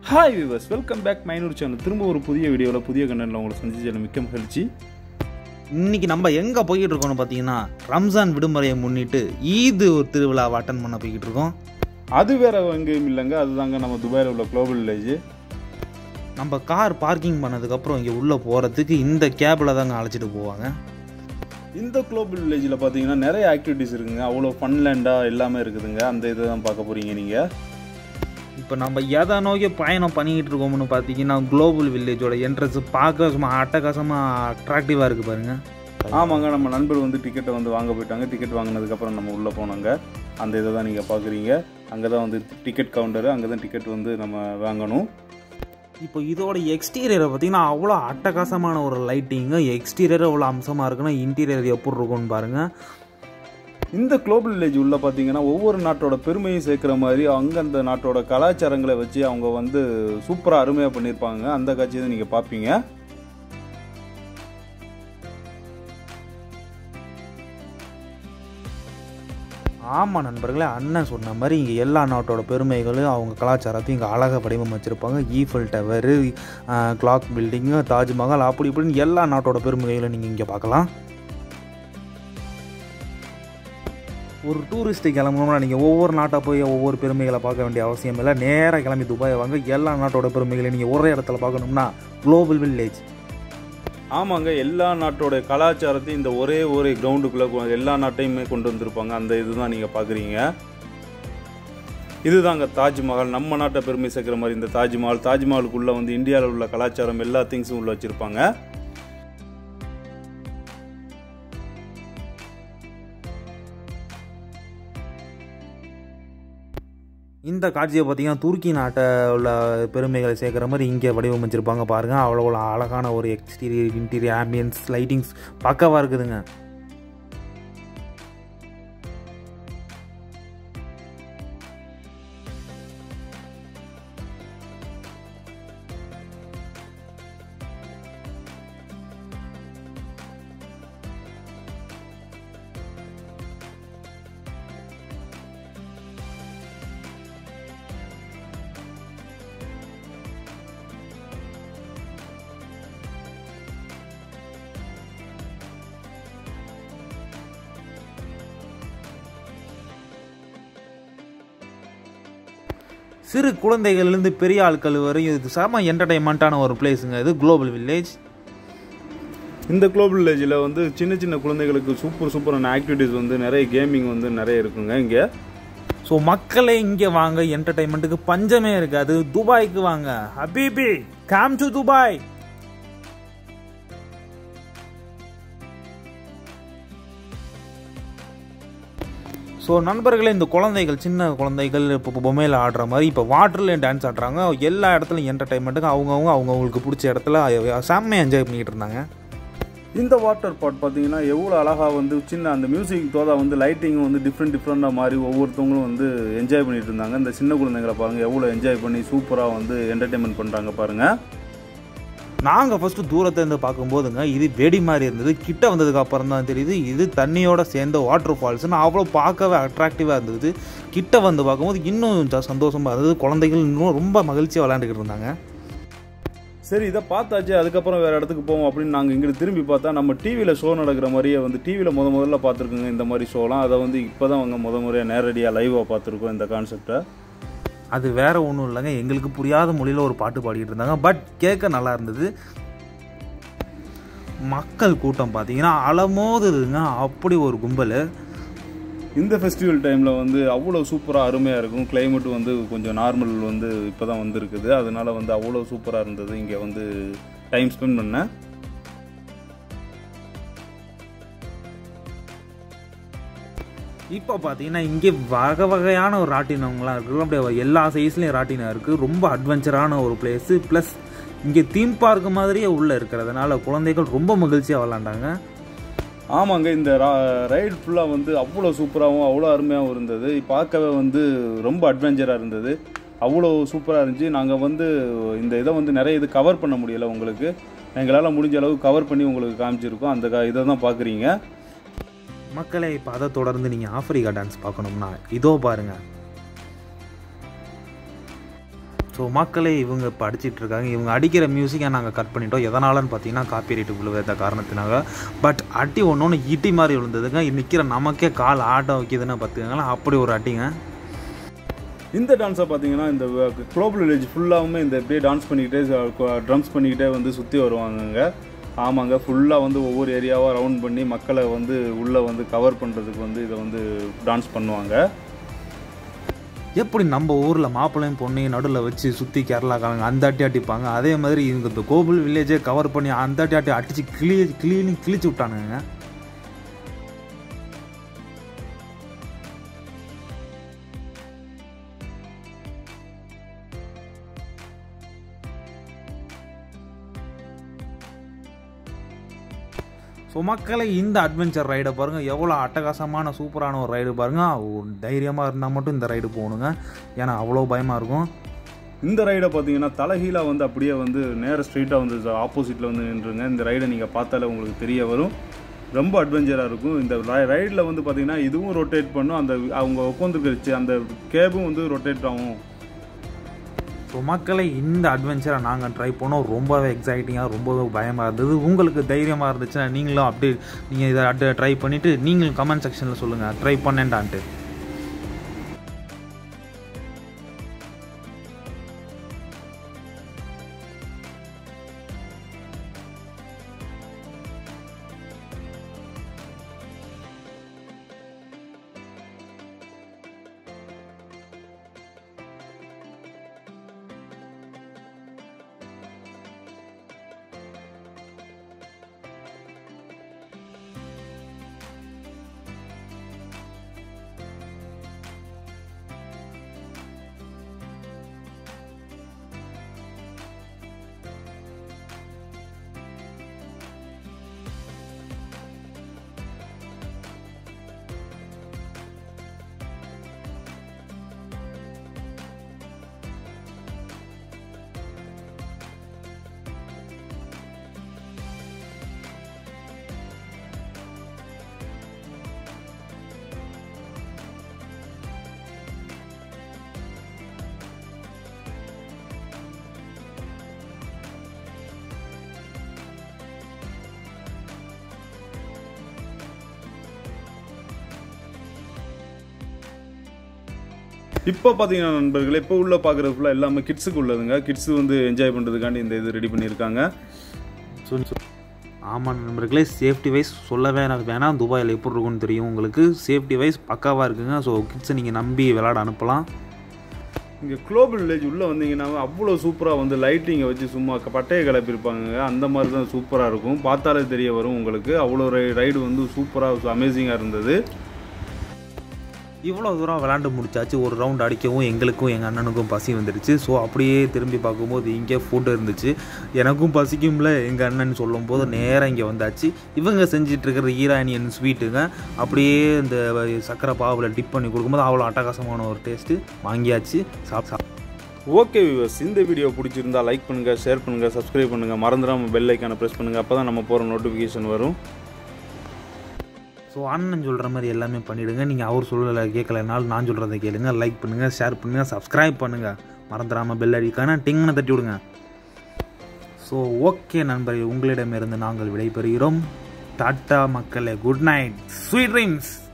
hi viewers welcome back மைனூர் channel திரும்ப ஒரு புதிய வீடியோவில் புதிய கண்டனில் உங்களை சந்திச்சதில் மிக்க மகிழ்ச்சி இன்னைக்கு நம்ம எங்கே போய்கிட்டு இருக்கோம்னு பார்த்தீங்கன்னா ரம்ஜான் விடுமுறையை முன்னிட்டு ஈது ஒரு திருவிழாவை அட்டன் பண்ண போய்கிட்டு இருக்கோம் அது வேற எங்கேயும் இல்லைங்க அதுதாங்க நம்ம துபாயில் உள்ள குளோபல் வில்லேஜ் நம்ம கார் பார்க்கிங் பண்ணதுக்கப்புறம் இங்கே உள்ளே போகிறதுக்கு இந்த கேபில் தாங்க அழைச்சிட்டு போவாங்க இந்த குளோபல் வில்லேஜில் பார்த்தீங்கன்னா நிறைய ஆக்டிவிட்டீஸ் இருக்குங்க அவ்வளோ ஃபன்லேண்டாக எல்லாமே இருக்குதுங்க அந்த இதை தான் பார்க்க போகிறீங்க நீங்கள் இப்போ நம்ம எதை நோக்கி பயணம் பண்ணிக்கிட்டு இருக்கோம்னு பார்த்தீங்கன்னா குளோபல் வில்லேஜோட என்ட்ரன்ஸ் பார்க்க சும்மா அட்டகாசமாக அட்ராக்டிவாக இருக்குது பாருங்க ஆமாங்க நம்ம நண்பர் வந்து டிக்கெட்டை வந்து வாங்க போயிட்டாங்க டிக்கெட் வாங்கினதுக்கப்புறம் நம்ம உள்ளே போனாங்க அந்த இதை தான் நீங்கள் பார்க்குறீங்க அங்கே தான் வந்து டிக்கெட் கவுண்டரு அங்கே தான் டிக்கெட் வந்து நம்ம வாங்கணும் இப்போ இதோட எக்ஸ்டீரியரை பார்த்தீங்கன்னா அவ்வளோ அட்டகாசமான ஒரு லைட்டிங்கு எக்ஸ்டீரியர் அவ்வளோ அம்சமாக இருக்குன்னா இன்டீரியர் எப்படி இருக்கும்னு பாருங்கள் இந்த குளோபல் வில்லேஜ் உள்ள பார்த்தீங்கன்னா ஒவ்வொரு நாட்டோட பெருமையும் சேர்க்குற மாதிரி அந்தந்த நாட்டோட கலாச்சாரங்களை வச்சு அவங்க வந்து சூப்பராக அருமையாக பண்ணியிருப்பாங்க அந்த காட்சியை தான் நீங்கள் பார்ப்பீங்க ஆமாம் நண்பர்களே அண்ணன் சொன்ன மாதிரி இங்கே எல்லா நாட்டோட பெருமைகளும் அவங்க கலாச்சாரத்தையும் இங்கே அழகாக வடிவமைச்சிருப்பாங்க Eiffel tower clock building Taj Mahal அப்படி இப்படின்னு எல்லா நாட்டோட பெருமைகளும் நீங்கள் இங்கே பார்க்கலாம் ஒரு டூரிஸ்ட்டு கிளம்பணும்னா நீங்கள் ஒவ்வொரு நாட்டை போய் ஒவ்வொரு பெருமைகளை பார்க்க வேண்டிய அவசியம் இல்லை நேராக கிளம்பி துபாய் வாங்க எல்லா நாட்டோட பெருமைகளை நீங்கள் ஒரே இடத்துல பார்க்கணும்னா குளோபல் வில்லேஜ் ஆமாங்க எல்லா நாட்டோட கலாச்சாரத்தையும் இந்த ஒரே ஒரு கிரவுண்டுக்குள்ளே எல்லா நாட்டையுமே கொண்டு வந்திருப்பாங்க அந்த இதுதான் நீங்கள் பார்க்குறீங்க இதுதாங்க தாஜ்மஹால் நம்ம நாட்டை பெருமை சேர்க்குற மாதிரி இந்த தாஜ்மஹால் தாஜ்மஹாலுக்குள்ளே வந்து இந்தியாவில் உள்ள கலாச்சாரம் எல்லா திங்ஸும் உள்ள வச்சுருப்பாங்க இந்த காட்சியை பார்த்தீங்கன்னா துருக்கி நாட்டை உள்ள பெருமைகளை சேர்க்குற மாதிரி இங்கே வடிவமைச்சிருப்பாங்க பாருங்கள் அவ்வளோ அவ்வளோ அழகான ஒரு எக்ஸ்டீரியர் இன்டீரியர் ஆம்பியன்ஸ் லைட்டிங்ஸ் பக்கவாக இருக்குதுங்க சிறு குழந்தைகள்லேருந்து பெரிய ஆட்கள் வரையும் இது செம என்டர்டைன்மெண்ட்டான ஒரு பிளேஸுங்க இது குளோபல் வில்லேஜ் இந்த குளோபல் வில்லேஜில் வந்து சின்ன சின்ன குழந்தைகளுக்கு சூப்பர் சூப்பரான ஆக்டிவிட்டீஸ் வந்து நிறைய கேமிங் வந்து நிறைய இருக்குங்க இங்கே ஸோ மக்களே இங்கே வாங்க என்டர்டைன்மெண்ட்டுக்கு பஞ்சமே இருக்காது துபாய்க்கு வாங்க ஹபீபி காம் டு துபாய் ஸோ நண்பர்களே இந்த குழந்தைகள் சின்ன குழந்தைகள் இப்போ பொம்மையில் ஆடுற மாதிரி இப்போ வாட்டர்லேயும் டான்ஸ் ஆடுறாங்க எல்லா இடத்துலையும் என்டர்டைன்மெண்ட்டுக்கு அவங்கவுங்க அவங்கவுங்களுக்கு பிடிச்ச இடத்துல செம்மையாக என்ஜாய் பண்ணிக்கிட்டு இருந்தாங்க இந்த வாட்டர் பாட் பார்த்தீங்கன்னா எவ்வளோ அழகாக வந்து சின்ன அந்த மியூசிக் தோதா வந்து லைட்டிங்கும் வந்து டிஃப்ரெண்ட் டிஃப்ரெண்ட்டாக மாதிரி ஒவ்வொருத்தவங்களும் வந்து என்ஜாய் பண்ணிட்டு இருந்தாங்க இந்த சின்ன குழந்தைங்களை பாருங்கள் எவ்வளோ என்ஜாய் பண்ணி சூப்பராக வந்து என்டர்டைன்மெண்ட் பண்ணுறாங்க பாருங்கள் நாங்கள் ஃபஸ்ட்டு தூரத்தை இருந்து பார்க்கும்போதுங்க இது வெடி மாதிரி இருந்தது கிட்ட வந்ததுக்கு அப்புறம் தான் தெரியுது இது தண்ணியோட சேர்ந்த வாட்டர் ஃபால்ஸ்னு அவ்வளோ பார்க்கவே அட்ராக்டிவாக இருந்தது கிட்ட வந்து பார்க்கும்போது இன்னும் ஜ- சந்தோஷமா இருந்தது குழந்தைகள் இன்னும் ரொம்ப மகிழ்ச்சியாக விளையாண்டுக்கிட்டு இருந்தாங்க சரி இதை பார்த்தாச்சு அதுக்கப்புறம் வேறு இடத்துக்கு போவோம் அப்படின்னு நாங்கள் இங்கிட்டு திரும்பி பார்த்தா நம்ம டிவியில் ஷோ நடக்கிற மாதிரியே வந்து டிவியில் முத முதல்ல பார்த்துருக்குங்க இந்த மாதிரி ஷோலாம் அதை வந்து இப்போ தான் அவங்க முத முறையாக நேரடியாக லைவாக பார்த்துருக்கோம் இந்த கான்செப்டை அது வேற ஒன்றும் இல்லைங்க எங்களுக்கு புரியாத மொழியில் ஒரு பாட்டு பாடிக்கிட்டு இருந்தாங்க பட் கேட்க நல்லா இருந்தது மக்கள் கூட்டம் பார்த்தீங்கன்னா அலமோதுதுங்க அப்படி ஒரு கும்பல் இந்த ஃபெஸ்டிவல் டைமில் வந்து அவ்வளோ சூப்பராக அருமையாக இருக்கும் climate வந்து கொஞ்சம் நார்மல் வந்து இப்போ தான் வந்திருக்குது அதனால வந்து அவ்வளோ சூப்பராக இருந்தது இங்கே வந்து டைம் ஸ்பெண்ட் பண்ணேன் இப்போ பார்த்தீங்கன்னா இங்கே வகை வகையான ஒரு ராட்டினங்களாம் இருக்குது அப்படியே எல்லா சைஸ்லேயும் ராட்டினம் இருக்குது ரொம்ப அட்வென்ச்சரான ஒரு பிளேஸு ப்ளஸ் இங்கே தீம் பார்க் மாதிரியே உள்ளே இருக்கிறதுனால குழந்தைகள் ரொம்ப மகிழ்ச்சியாக விளாண்டாங்க ஆமாங்க இந்த ரைடு ஃபுல்லாக வந்து அவ்வளோ சூப்பராகவும் அவ்வளோ அருமையாகவும் இருந்தது பார்க்கவே வந்து ரொம்ப அட்வென்ச்சராக இருந்தது அவ்வளோ சூப்பராக இருந்துச்சு நாங்கள் வந்து இந்த இதை வந்து நிறைய இது கவர் பண்ண முடியலை உங்களுக்கு எங்களால் முடிஞ்ச அளவு கவர் பண்ணி உங்களுக்கு காமிச்சிருக்கோம் அந்த க- இதை தான் பார்க்குறீங்க மக்களே இப்போ அதை தொடர்ந்து நீங்கள் ஆஃப்ரிக்கா டான்ஸ் பார்க்கணும்னா இதோ பாருங்கள் ஸோ மக்களே இவங்க இப்போ அடிச்சிட்டு இருக்காங்க இவங்க அடிக்கிற மியூசிக்கை நாங்கள் கட் பண்ணிட்டோம் எதனாலன்னு பார்த்தீங்கன்னா காப்பி ரைட்டு விழுவத காரணத்தினால பட் அடி ஒன்று ஒன்று இட்டி மாதிரி விழுந்ததுங்க நிற்கிற நமக்கே கால் ஆட்ட வைக்கிதுன்னு பார்த்துக்கங்களேன் அப்படி ஒரு அடிங்க இந்த டான்ஸை பார்த்தீங்கன்னா இந்த குளோபல் வில்லேஜ் ஃபுல்லாகவுமே இந்த இப்படியே டான்ஸ் பண்ணிக்கிட்டே ட்ரம்ஸ் பண்ணிக்கிட்டே வந்து சுற்றி வருவாங்கங்க ஆமாங்க ஃபுல்லாக வந்து ஒவ்வொரு ஏரியாவாக ரவுண்ட் பண்ணி மக்களை வந்து உள்ளே வந்து கவர் பண்ணுறதுக்கு வந்து இதை வந்து டான்ஸ் பண்ணுவாங்க எப்படி நம்ம ஊரில் மாப்பிள்ளையும் பொண்ணையும் நடுவில் வச்சு சுற்றி கேரளாக்காரங்க அந்த அட்டி அடிப்பாங்க அதே மாதிரி இவங்க இந்த கோபுல் வில்லேஜே கவர் பண்ணி அந்த அட்டி அட்டி அடித்து கிளி கிளீனி கிழிச்சு விட்டானுங்க ஸோ மக்களை இந்த அட்வென்ச்சர் ரைடை பாருங்கள் எவ்வளோ அட்டகாசமான சூப்பரான ஒரு ரைடு பாருங்கள் தைரியமாக இருந்தால் மட்டும் இந்த ரைடு போகணுங்க ஏன்னா அவ்வளோ பயமாக இருக்கும் இந்த ரைடை பார்த்தீங்கன்னா தலைகீழாக வந்து அப்படியே வந்து நேர ஸ்ட்ரெயிட்டாக வந்து ஆப்போசிட்டில் வந்து நின்றுங்க இந்த ரைடை நீங்கள் பார்த்தாலே உங்களுக்கு தெரிய வரும் ரொம்ப அட்வென்ச்சராக இருக்கும் இந்த ரைடில் வந்து பார்த்தீங்கன்னா இதுவும் ரொட்டேட் பண்ணும் அந்த அவங்க உட்காந்துருக்கிச்சு அந்த கேபும் வந்து ரொட்டேட் ஆகும் ஸோ மக்களை இந்த அட்வென்ச்சரை நாங்கள் ட்ரை பண்ணோம் ரொம்பவே எக்ஸைட்டிங்காக ரொம்பவே பயமாக இருந்தது உங்களுக்கு தைரியமாக இருந்துச்சுன்னா நீங்களும் அப்படியே நீங்கள் இதை அட் ட்ரை பண்ணிவிட்டு நீங்களும் கமெண்ட் செக்ஷனில் சொல்லுங்கள் ட்ரை பண்ணேன்டான்ட்டு இப்போ பார்த்தீங்கன்னா நண்பர்களே இப்போ உள்ள பார்க்குறது ஃபுல்லாக எல்லாமே கிட்ஸுக்கு உள்ளதுங்க கிட்ஸு வந்து என்ஜாய் பண்ணுறதுக்காண்டி இந்த இது ரெடி பண்ணியிருக்காங்க ஸோ ஆமாம் நண்பர்களே சேஃப்டி வைஸ் சொல்லவே எனக்கு வேணாம் துபாயில் எப்படி இருக்கும்னு தெரியும் உங்களுக்கு சேஃப்டி வைஸ் பக்காவாக இருக்குங்க ஸோ கிட்ஸை நீங்கள் நம்பி விளாட அனுப்பலாம் இங்கே குளோபல் வில்லேஜ் உள்ளே வந்தீங்கன்னா அவ்வளோ சூப்பராக வந்து லைட்டிங்கை வச்சு சும்மா க- பட்டையை கிளப்பியிருப்பாங்க அந்த மாதிரி தான் சூப்பராக இருக்கும் பார்த்தாலே தெரிய வரும் உங்களுக்கு அவ்வளோ ரைடு வந்து சூப்பராக அமேசிங்காக இருந்தது இவ்வளோ தூரம் விளாண்டு முடிச்சாச்சு ஒரு ரவுண்ட் அடிக்கவும் எங்களுக்கும் எங்கள் அண்ணனுக்கும் பசி வந்துடுச்சு ஸோ அப்படியே திரும்பி பார்க்கும்போது இங்கே ஃபுட் இருந்துச்சு எனக்கும் பசிக்கும்ல எங்கள் அண்ணன் சொல்லும்போது நேராக இங்கே வந்தாச்சு இவங்க செஞ்சிட்டு இருக்கிற ஈரானியன் ஸ்வீட்டுங்க அப்படியே இந்த சக்கரை பாவில் டிப் பண்ணி கொடுக்கும்போது அவ்வளோ அட்டகாசமான ஒரு டேஸ்ட்டு வாங்கியாச்சு சாப் சாப் ஓகே வியூவர்ஸ் இந்த வீடியோ பிடிச்சிருந்தா லைக் பண்ணுங்கள் ஷேர் பண்ணுங்கள் சப்ஸ்கிரைப் பண்ணுங்கள் மறந்துடாமல் பெல் ஐக்கானை ப்ரெஸ் பண்ணுங்கள் அப்போ தான் நம்ம போகிற நோட்டிஃபிகேஷன் வரும் ஸோ அண்ணன் சொல்கிற மாதிரி எல்லாமே பண்ணிவிடுங்க நீங்கள் அவர் சொல்லலை கேட்கலனாலும் நான் சொல்கிறத கேளுங்க லைக் பண்ணுங்கள் ஷேர் பண்ணுங்கள் சப்ஸ்கிரைப் பண்ணுங்கள் மறந்துடாமல் பெல் அடிக்கான டிங்னு தட்டி விடுங்க ஸோ ஓகே நண்பர்களே உங்களிடமிருந்து நாங்கள் விடைபெறுகிறோம் டாட்டா மக்களே குட் நைட் ஸ்வீட் ட்ரீம்ஸ்